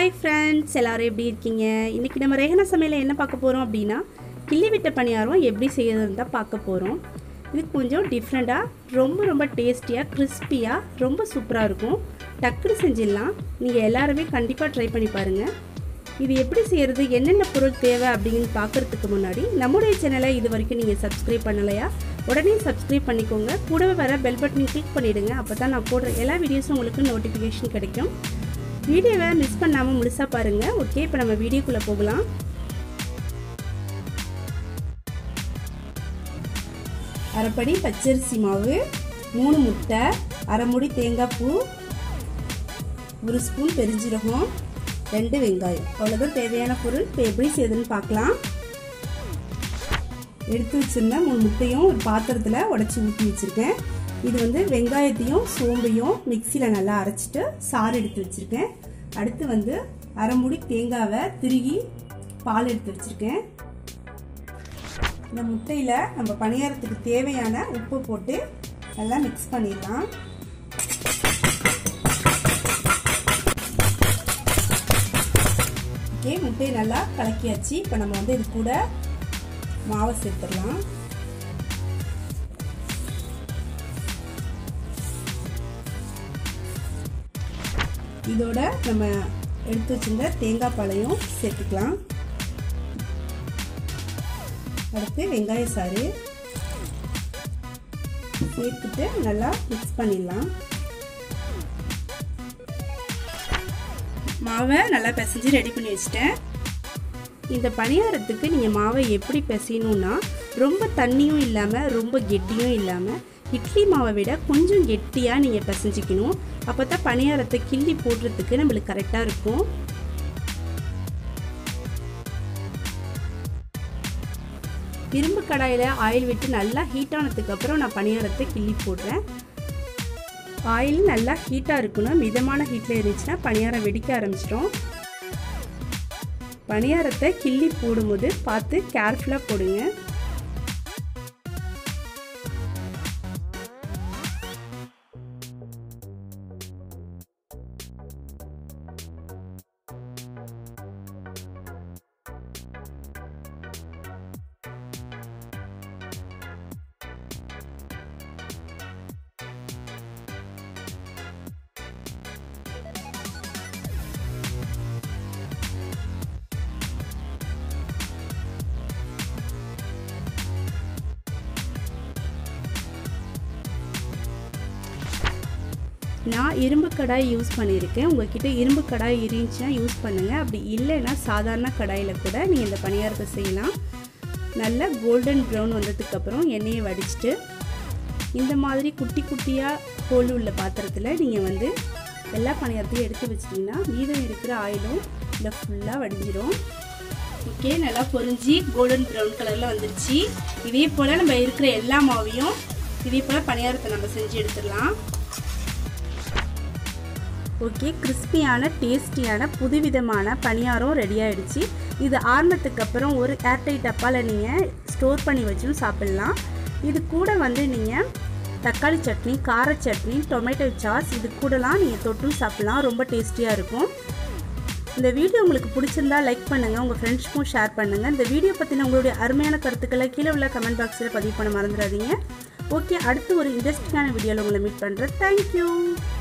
hi friends எல்லாரும் எப்படி இருக்கீங்க இன்றைக்கி நம்ம ரேகனா சமையலில் என்ன பார்க்க போகிறோம் அப்படின்னா கிள்ளி விட்ட பணியாரம் எப்படி செய்யறதுன்னு தான் பார்க்க போகிறோம் இது கொஞ்சம் டிஃப்ரெண்ட்டாக ரொம்ப ரொம்ப டேஸ்டியாக கிறிஸ்பியாக ரொம்ப சூப்பராக இருக்கும் டக்குனு செஞ்சிடலாம் நீங்கள் எல்லாருமே கண்டிப்பாக ட்ரை பண்ணி பாருங்கள் இது எப்படி செய்கிறது என்னென்ன பொருள் தேவை அப்படின்னு பார்க்குறதுக்கு முன்னாடி நம்முடைய சேனலை இது வரைக்கும் நீங்கள் சப்ஸ்கிரைப் பண்ணலையா உடனே சப்ஸ்கிரைப் பண்ணிக்கோங்க கூடவே வர பெல் பட்டனை கிளிக் பண்ணிவிடுங்க அப்போ தான் நான் போடுற எல்லா வீடியோஸும் உங்களுக்கு நோட்டிஃபிகேஷன் கிடைக்கும் வீடியோவை மிஸ் பண்ணாமல் முழுசாக பாருங்கள் ஓகே இப்போ நம்ம வீடியோக்குள்ளே போகலாம் அரைப்படி பச்சரிசி மாவு மூணு முட்டை அரை முடி தேங்காய் பூ ஒரு ஸ்பூன் பெருஞ்சீரகம் ரெண்டு வெங்காயம் அவ்வளோதான் தேவையான பொருள் இப்போ எப்படி செய்யுதுன்னு பார்க்கலாம் எடுத்து வச்சுருந்த மூணு முட்டையும் ஒரு பாத்திரத்தில் உடச்சி ஊற்றி வச்சுருக்கேன் இது வந்து வெங்காயத்தையும் சோம்பையும் மிக்சியில் நல்லா அரைச்சிட்டு சாறு எடுத்து வச்சுருக்கேன் அடுத்து வந்து அரை முடி தேங்காவை திருகி பால் எடுத்து வச்சுருக்கேன் இந்த முட்டையில் நம்ம பணியாரத்துக்கு தேவையான உப்பு போட்டு நல்லா மிக்ஸ் பண்ணிடலாம் ஓகே முட்டையை நல்லா கலக்கியாச்சு இப்போ நம்ம வந்து இது கூட மாவை சேர்த்துடலாம் இதோட நம்ம எடுத்து வச்சிருந்த தேங்காய் பாலையும் சேர்த்துக்கலாம் அடுத்து வெங்காய சாறு சேர்த்துட்டு நல்லா மிக்ஸ் பண்ணிடலாம் மாவை நல்லா பிசைஞ்சு ரெடி பண்ணி வச்சுட்டேன் இந்த பணியாரத்துக்கு நீங்கள் மாவை எப்படி பிசையணுன்னா ரொம்ப தண்ணியும் இல்லாமல் ரொம்ப கெட்டியும் இல்லாமல் இட்லி மாவை விட கொஞ்சம் கெட்டியாக நீங்கள் பிசைஞ்சிக்கணும் அப்போ தான் பணியாரத்தை கிள்ளி போடுறதுக்கு நம்மளுக்கு கரெக்டாக இருக்கும் இரும்பு கடாயில் ஆயில் விட்டு நல்லா ஹீட் ஆனதுக்கு அப்புறம் நான் பணியாரத்தை கிள்ளி போடுறேன் ஆயில் நல்லா ஹீட்டாக இருக்கணும் மிதமான ஹீட்டில் இருந்துச்சுன்னா பணியாரம் வெடிக்க ஆரம்பிச்சிடும் பணியாரத்தை கிள்ளி போடும்போது பார்த்து கேர்ஃபுல்லாக போடுங்க நான் இரும்பு கடாய் யூஸ் பண்ணியிருக்கேன் உங்ககிட்ட இரும்பு கடாய் இருந்துச்சுன்னா யூஸ் பண்ணுங்கள் அப்படி இல்லைன்னா சாதாரண கடாயில் கூட நீங்கள் இந்த பணியாரத்தை செய்யலாம் நல்ல கோல்டன் ப்ரௌன் வந்ததுக்கப்புறம் எண்ணெயை வடிச்சிட்டு இந்த மாதிரி குட்டி குட்டியாக கோல் உள்ள பாத்திரத்தில் நீங்கள் வந்து எல்லா பணியாரத்தையும் எடுத்து வச்சிட்டிங்கன்னா மீதம் இருக்கிற ஆயிலும் இதில் ஃபுல்லாக வடிஞ்சிரும் ஓகே நல்லா பொரிஞ்சு கோல்டன் ப்ரௌன் கலரில் வந்துருச்சு இதே போல் நம்ம இருக்கிற எல்லா மாவையும் இதே போல் பணியாரத்தை நம்ம செஞ்சு எடுத்துடலாம் ஓகே கிறிஸ்பியான டேஸ்டியான புதுவிதமான பணியாரம் ரெடி ஆகிடுச்சு இது ஆறுனதுக்கு அப்புறம் ஒரு ஏர்டைட் டப்பாவில் நீங்கள் ஸ்டோர் பண்ணி வச்சும் சாப்பிட்லாம் இது கூட வந்து நீங்கள் தக்காளி சட்னி கார சட்னி டொமேட்டோ சாஸ் இது கூடலாம் நீங்கள் தொட்டும் சாப்பிட்லாம் ரொம்ப டேஸ்டியாக இருக்கும் இந்த வீடியோ உங்களுக்கு பிடிச்சிருந்தா லைக் பண்ணுங்கள் உங்கள் ஃப்ரெண்ட்ஸ்க்கும் ஷேர் பண்ணுங்கள் இந்த வீடியோ பற்றின உங்களுடைய அருமையான கருத்துக்களை கீழே உள்ள கமெண்ட் பாக்ஸில் பதிவு பண்ண மறந்துடாதீங்க ஓகே அடுத்து ஒரு இன்ட்ரெஸ்டிங்கான வீடியோவில் உங்களை மீட் பண்ணுறேன் தேங்க்யூ